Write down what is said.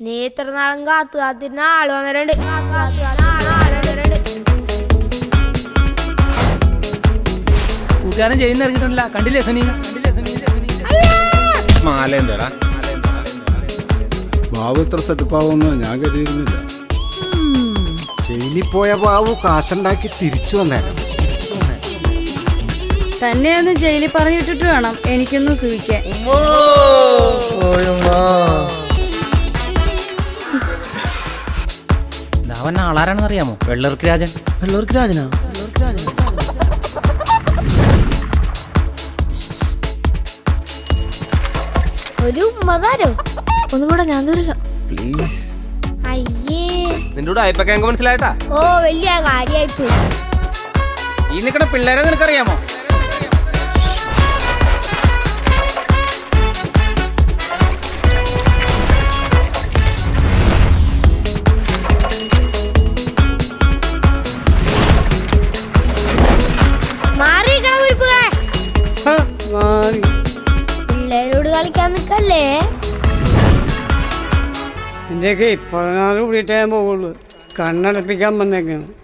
നീ ഇത്ര നാളും കാത്തു കാത്തിരുന്ന ആള് വന്നിട്ടുണ്ട് കാത്തു കാത്തിരുന്ന ആള് വന്നിട്ടുണ്ട് കൂട്ടുകാരൻ ചെയ്യുന്ന ഇറങ്ങിയിട്ടില്ല കണ്ടില്ലേ സുനി കണ്ടില്ലേ സുനി മാല എന്താടാ ബാബു ഇത്ര സെറ്റപ്പ് ആവുമെന്ന് ഞാൻ കരുതിയിരുന്നില്ല ജയിലിൽ പോയ ബാബു കാശുണ്ടാക്കി തിരിച്ചു വന്നേക്കാം തന്നെ ഒന്ന് ജയിലിൽ പറഞ്ഞിട്ടിട്ട് വേണം എനിക്കൊന്ന് സൂഹിക്കാൻ അവൻ ആളാരാണെന്ന് അറിയാമോ വെള്ളർക്ക് രാജൻ വെള്ളർക്ക് രാജനാ ഒരു ഉമ്മതാരോ ഒന്നും കൂടെ ഞാൻ ദൂരം പ്ലീസ് അയ്യേ നിന്റെ കൂടെ അയപ്പൊക്കെ ഞങ്ങൾക്ക് മനസ്സിലായിട്ടാ ഓ വലിയ കാര്യായിപ്പോയി ഈ നിൽക്കുന്ന പിള്ളേരെ നിനക്കറിയാമോ മാറി കുരിപ്പുകളെ പിള്ളേരോട് കളിക്കാൻ നിക്കല്ലേ എൻ്റെയൊക്കെ പതിനാറ് കൂടിയിട്ടേ ഞാൻ പോകുള്ളൂ കണ്ണടപ്പിക്കാൻ വന്നേക്കാണ്